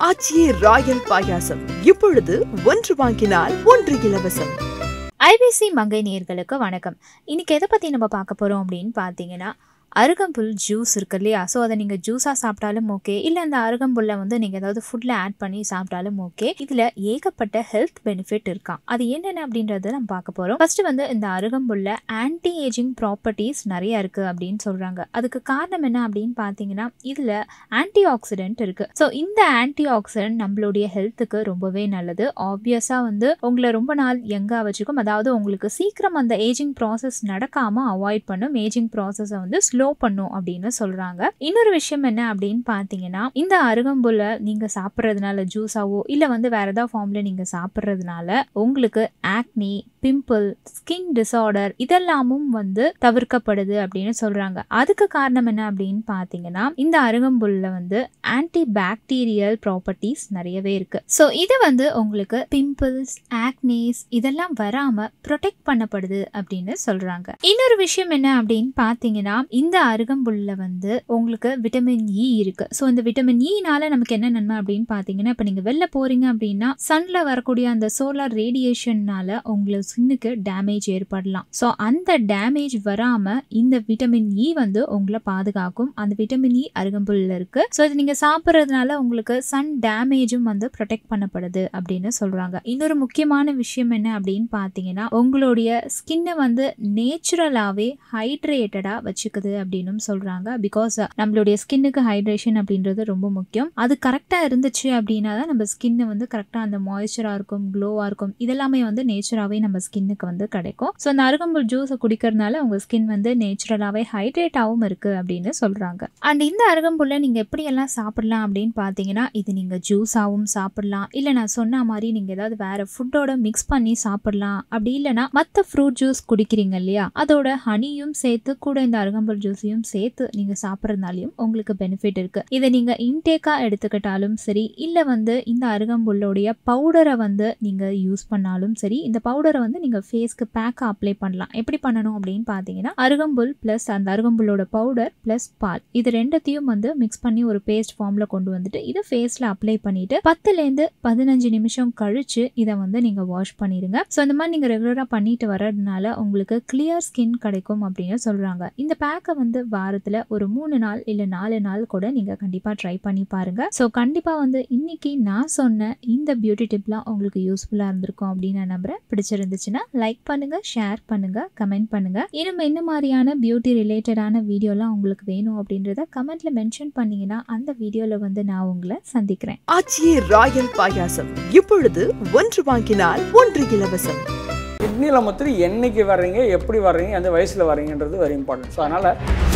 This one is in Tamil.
ஆச்சியே ராயல் பாயாசம் இப்பொழுது ஒன்று வாங்கினால் ஒன்று இலவசம் ஐபிசி மங்கை நேயர்களுக்கு வணக்கம் இன்னைக்கு எதை பற்றி நம்ம பார்க்க போகிறோம் அப்படின்னு பார்த்தீங்கன்னா அருகம்புல் ஜூஸ் இருக்கு இல்லையா ஸோ அதை நீங்கள் ஜூஸாக சாப்பிட்டாலும் ஓகே இல்லை அந்த அருகம்புல்லை வந்து நீங்கள் ஏதாவது ஃபுட்டில் ஆட் பண்ணி சாப்பிட்டாலும் ஓகே இதில் ஏகப்பட்ட ஹெல்த் பெனிஃபிட் இருக்காம் அது என்னென்ன அப்படின்றத நம்ம பார்க்க போகிறோம் ஃபஸ்ட்டு வந்து இந்த அருகம்புல்ல ஆன்டி ஏஜிங் ப்ராப்பர்ட்டிஸ் நிறைய இருக்குது அப்படின்னு சொல்கிறாங்க அதுக்கு காரணம் என்ன அப்படின்னு பார்த்தீங்கன்னா இதில் ஆன்டி ஆக்சிடென்ட் இருக்குது ஸோ இந்த ஆன்டி ஆக்சிடென்ட் நம்மளுடைய ஹெல்த்துக்கு ரொம்பவே நல்லது ஆப்வியஸாக வந்து உங்களை ரொம்ப நாள் யங்காக வச்சுக்கும் அதாவது உங்களுக்கு சீக்கிரம் அந்த ஏஜிங் ப்ராசஸ் நடக்காமல் அவாய்ட் பண்ணும் ஏஜிங் ப்ராசஸை வந்து ஸ்லோ பண்ணும் அப்படின்னு சொல்கிறாங்க இன்னொரு விஷயம் என்ன அப்படின்னு பார்த்தீங்கன்னா இந்த அருகம்புல்லை நீங்கள் சாப்பிட்றதுனால ஜூஸாவோ இல்லை வந்து வேற ஏதாவது ஃபார்மில் நீங்கள் சாப்பிட்றதுனால உங்களுக்கு ஆக்னி பிம்பிள் ஸ்கின் டிசார்டர் இதெல்லாமும் வந்து தவிர்க்கப்படுது அப்படின்னு சொல்றாங்க அதுக்கு காரணம் என்ன அப்படின்னு பார்த்தீங்கன்னா இந்த அருகம்புல்ல வந்து ஆன்டி பாக்டீரியல் ப்ராப்பர்ட்டிஸ் நிறையவே இருக்கு ஸோ இது வந்து உங்களுக்கு பிம்பிள்ஸ் ஆக்னிஸ் இதெல்லாம் வராம ப்ரொடெக்ட் பண்ணப்படுது அப்படின்னு சொல்றாங்க இன்னொரு விஷயம் என்ன அப்படின்னு பார்த்தீங்கன்னா இந்த அருகம்புல்ல வந்து உங்களுக்கு விட்டமின் இ இருக்கு ஸோ இந்த விட்டமின் இனால நமக்கு என்ன நன்மை அப்படின்னு பார்த்தீங்கன்னா இப்போ நீங்க வெளில போறீங்க அப்படின்னா சன்ல வரக்கூடிய அந்த சோலார் ரேடியேஷன்னால உங்களுக்கு ஸ்கின்னுக்கு டேமேஜ் ஏற்படலாம் ஸோ அந்த டேமேஜ் வராம இந்த விட்டமின் இ வந்து உங்களை பாதுகாக்கும் அந்த விட்டமின் இ அருகம்புல்ல இருக்கு ஸோ இது நீங்க சாப்பிட்றதுனால உங்களுக்கு சன் டேமேஜும் வந்து ப்ரொடெக்ட் பண்ணப்படுது அப்படின்னு சொல்றாங்க இன்னொரு முக்கியமான விஷயம் என்ன அப்படின்னு பார்த்தீங்கன்னா உங்களுடைய ஸ்கின்னை வந்து நேச்சுரலாகவே ஹைட்ரேட்டடாக வச்சுக்குது அப்படின்னு சொல்றாங்க பிகாஸ் நம்மளுடைய ஸ்கின்னுக்கு ஹைட்ரேஷன் அப்படின்றது ரொம்ப முக்கியம் அது கரெக்டாக இருந்துச்சு அப்படின்னா தான் நம்ம ஸ்கின்னு வந்து கரெக்டாக அந்த மாய்ஸ்சராக இருக்கும் க்ளோவாக இருக்கும் இதெல்லாமே வந்து நேச்சராகவே நம்ம ஸ்கின்னுக்கு வந்து கிடைக்கும் ஸோ அந்த அருகம்புல் ஜூஸை குடிக்கிறதுனால உங்கள் ஸ்கின் வந்து நேச்சுரலாகவே ஹைட்ரேட்டாகவும் இருக்குது அப்படின்னு சொல்கிறாங்க அண்ட் இந்த அருகம்புல்லை நீங்கள் எப்படியெல்லாம் சாப்பிடலாம் அப்படின்னு பார்த்தீங்கன்னா இது நீங்கள் ஜூஸாகவும் சாப்பிடலாம் இல்லை நான் சொன்ன மாதிரி நீங்கள் ஏதாவது வேறு ஃபுட்டோட மிக்ஸ் பண்ணி சாப்பிடலாம் அப்படி இல்லைனா மற்ற ஃப்ரூட் ஜூஸ் குடிக்கிறீங்க இல்லையா அதோட ஹனியும் சேர்த்து கூட இந்த அருகம்புல் ஜூஸையும் சேர்த்து நீங்கள் சாப்பிட்றதுனாலையும் உங்களுக்கு பெனிஃபிட் இருக்குது இதை நீங்கள் இன்டேக்காக எடுத்துக்கிட்டாலும் சரி இல்லை வந்து இந்த அருகம்புல்லோடைய பவுடரை வந்து நீங்கள் யூஸ் பண்ணாலும் சரி இந்த பவுடரை வந்து நீங்கள் ஃபேஸ்க்கு பேக்காக அப்ளை பண்ணலாம் எப்படி பண்ணணும் அப்படின்னு பார்த்தீங்கன்னா அருகம்புல் ப்ளஸ் அந்த அருகம்புல்லோட பவுடர் ப்ளஸ் பால் இது ரெண்டத்தையும் வந்து மிக்ஸ் பண்ணி ஒரு பேஸ்ட் ஃபார்மில் கொண்டு வந்துட்டு இதை ஃபேஸில் அப்ளை பண்ணிட்டு பத்துலேருந்து பதினஞ்சு நிமிஷம் கழிச்சு இதை வந்து நீங்கள் வாஷ் பண்ணிடுங்க ஸோ இந்த மாதிரி நீங்கள் ரெகுலராக பண்ணிட்டு வர்றதுனால உங்களுக்கு கிளியர் ஸ்கின் கிடைக்கும் அப்படின்னு சொல்கிறாங்க இந்த பேக்கை வந்து வாரத்தில் ஒரு மூணு நாள் இல்லை நாலு நாள் கூட நீங்கள் கண்டிப்பாக ட்ரை பண்ணி பாருங்க ஸோ கண்டிப்பாக வந்து இன்னைக்கு நான் சொன்ன இந்த பியூட்டி டிப்லாம் உங்களுக்கு யூஸ்ஃபுல்லாக இருந்திருக்கும் அப்படின்னு நான் நம்புறேன் பிடிச்சிருந்துச்சுன்னா லைக் பண்ணுங்க ஷேர் பண்ணுங்க கமெண்ட் பண்ணுங்க இன்னும் என்ன மாதிரியான பியூட்டி ரிலேட்டடான வீடியோலாம் உங்களுக்கு வேணும் அப்படின்றத கமெண்ட்ல மென்ஷன் பண்ணீங்கன்னா அந்த வீடியோவில் வந்து நான் உங்களை சந்திக்கிறேன் ஆச்சியே ராயல் பாயாசம் இப்பொழுது ஒன்று வாங்கினால் ஒன்று இலவசம் கிட்னியில் மாத்திரம் என்னைக்கு வர்றீங்க எப்படி வர்றீங்க எந்த வயசில் வர்றீங்கன்றது வெரி இம்பார்ட்டன்ட் ஸோ அதனால்